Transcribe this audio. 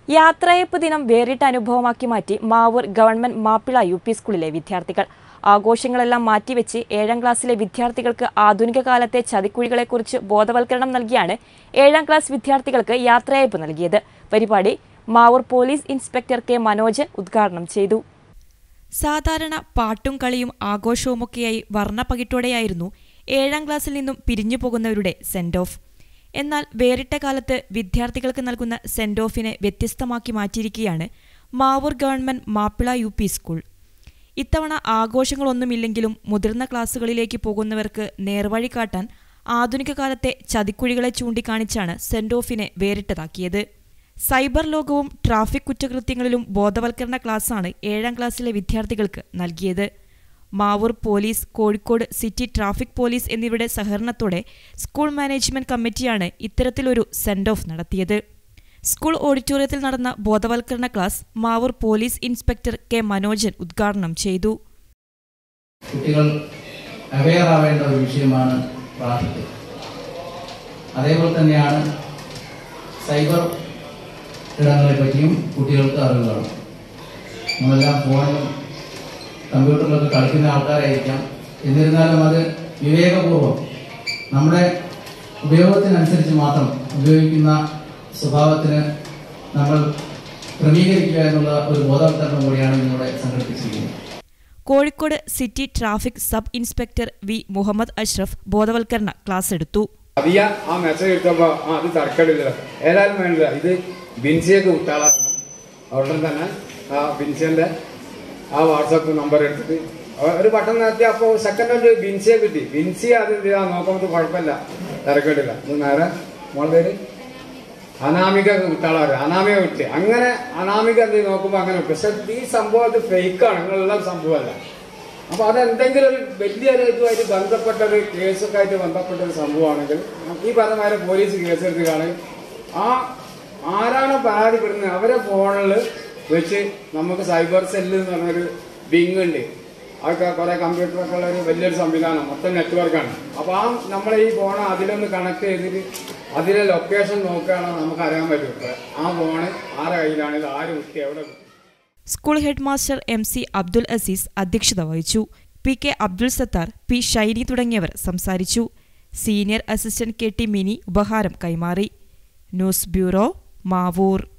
യാത്രയപ്പ് ദിനം വേറിട്ട അനുഭവമാക്കി മാറ്റി Mavoor government Mappila U P സ്കൂളിലെ വിദ്യാർത്ഥികൾ ആഘോഷങ്ങളെല്ലാം മാറ്റിവെച്ച് ഏഴാം ക്ലാസ്സിലെ വിദ്യാർത്ഥികൾക്ക് ആധുനിക കാലത്തെ ചതിക്കുഴികളെക്കുറിച്ച് ബോധവൽക്കരണം നൽകിയാണ് ഏഴാം ക്ലാസ് വിദ്യാർത്ഥികൾക്ക് യാത്രയപ്പ് നൽകിയത് പരിപാടി Mavoor police inspector K Manoj ഉദ്ഘാടനം ചെയ്തു സാധാരണ പാട്ടും കളിയും ആഘോഷവുമൊക്കെയായി വർണ്ണപ്പകിട്ടോടെയായിരുന്നു ഏഴാം ക്ലാസ്സിൽ നിന്നും പിരിഞ്ഞു പോകുന്നവരുടെ സെൻഡ് ഓഫ് എന്നാൽ വേറിട്ട കാലത്ത് വിദ്യാർത്ഥികൾക്ക് നൽകുന്ന സെൻഡ് ഓഫിനെ വ്യത്യസ്തമാക്കി മാറ്റിയിരിക്കുകയാണ് Mavoor government Mappila U P school ഇത്തവണ ആഘോഷങ്ങളൊന്നുമില്ലെങ്കിലും മുതിർന്ന ക്ലാസ്സുകളിലേക്ക് പോകുന്നവർക്ക് നേർവഴി കാട്ടാൻ ആധുനിക കാലത്തെ ചതിക്കുഴികളെ ചൂണ്ടിക്കാണിച്ചാണ് സെൻഡ് ഓഫിനെ വേറിട്ടതാക്കിയത് സൈബർ ലോകവും ട്രാഫിക് കുറ്റകൃത്യങ്ങളിലും ബോധവൽക്കരണ ക്ലാസ്സാണ് ഏഴാം ക്ലാസ്സിലെ വിദ്യാർത്ഥികൾക്ക് നൽകിയത് Mavoor police Kozhikode city traffic police എന്നിവരുടെ സഹകരണത്തോടെ സ്കൂൾ മാനേജ്മെന്റ് കമ്മിറ്റിയാണ് ഇത്തരത്തിലൊരു സെൻഡ് ഓഫ് നടത്തിയത് സ്കൂൾ ഓഡിറ്റോറിയത്തിൽ നടന്ന ബോധവൽക്കരണ class Mavoor police inspector K Manojan ഉദ്ഘാടനം ചെയ്തു കുട്ടികൾ അവെയർ ആവേണ്ട ഒരു വിഷയമാണ് ട്രാഫിക് അതേപോലെ തന്നെയാണ് സൈബർ ഇടങ്ങളെ പറ്റിയും കുട്ടികൾക്ക് അറിവ് വേണം നമ്മളെല്ലാം ഫോണിലും കമ്പ്യൂട്ടറിലൊക്കെ കളിക്കുന്ന ആൾക്കാരായിരിക്കാം എന്നിരുന്നാലും അത് വിവേകപൂർവം നമ്മുടെ ഉപയോഗത്തിനനുസരിച്ച് മാത്രം ഉപയോഗിക്കുന്ന സ്വഭാവത്തിന് നമ്മൾ ക്രമീകരിക്കുക എന്നുള്ള ഒരു ബോധവൽക്കരണം കൂടിയാണ് ഇന്നിവിടെ സംഘടിപ്പിച്ചിരിക്കുന്നത് Kozhikode city traffic sub inspector V Muhammad Ashraf ബോധവൽക്കരണ ക്ലാസ് എടുത്തു അറിയ ആ മെസ്സേജ് എടുത്തപ്പോ ആ അത് തർക്കമില്ല ഏതായാലും വേണ്ടില്ല ഇത് ബിൻസിയൊക്കെ വിട്ടാളാണ് അവിടെ തന്നെ ആ ബിൻസിന്റെ ആ വാട്സാപ്പ് നമ്പർ എടുത്തിട്ട് അവ- ഒരു ബട്ടൺ നടത്തി അപ്പോൾ സെക്കൻഡ് ഒരു ബിൻസിയെ കിട്ടി ബിൻസി അത് എന്ത് ചെയ്യാ നോക്കുമ്പോൾ കുഴപ്പമില്ല തിരക്കേടില്ല ഇത് നേരെ മോളെ പേര് അനാമിക വിട്ടാളാറ് അനാമിക വിട്ട് അങ്ങനെ അനാമിക എന്ത് ചെയ്യും നോക്കുമ്പോൾ അങ്ങനെ വിട്ടു പക്ഷെ ഈ സംഭവം അത് ഫേക്കാണ് നിങ്ങളുള്ള സംഭവമല്ല അപ്പൊ അതെന്തെങ്കിലും ഒരു വലിയൊരു ഇതുമായിട്ട് ബന്ധപ്പെട്ട ഒരു കേസൊക്കെ ആയിട്ട് ബന്ധപ്പെട്ട ഒരു സംഭവമാണെങ്കിൽ ഈ പറഞ്ഞ പോലീസ് കേസെടുത്ത് കാണും ആ ആരാണോ പരാതിപ്പെടുന്നത് അവരെ ഫോണിൽ വെച്ച് നമുക്ക് സൈബർ സെല്ല് എന്ന് പറഞ്ഞൊരു ബിങ് ഉണ്ട് അതൊക്കെ കുറെ കമ്പ്യൂട്ടറൊക്കെ ഉള്ള ഒരു വലിയൊരു സംവിധാനം മൊത്തം നെറ്റ്വർക്കാണ് അപ്പൊ ആ നമ്മളെ ഈ ഫോൺ അതിലൊന്ന് കണക്ട് ചെയ്തിട്ട് അതിലെ ലൊക്കേഷൻ നോക്കുകയാണെങ്കിൽ നമുക്ക് അറിയാൻ പറ്റും ഇപ്പൊ ആ ഫോണ് ആരുടെ കയ്യിലാണ് ഇത് ആര് കുത്തി എവിടെ കുത്തി school head master M C Abdul Azeez അധ്യക്ഷത വഹിച്ചു P K Abdul Sathar P Shiny തുടങ്ങിയവർ സംസാരിച്ചു senior assistant K T Mini ഉപഹാരം കൈമാറി ന്യൂസ് ബ്യൂറോ മാവൂർ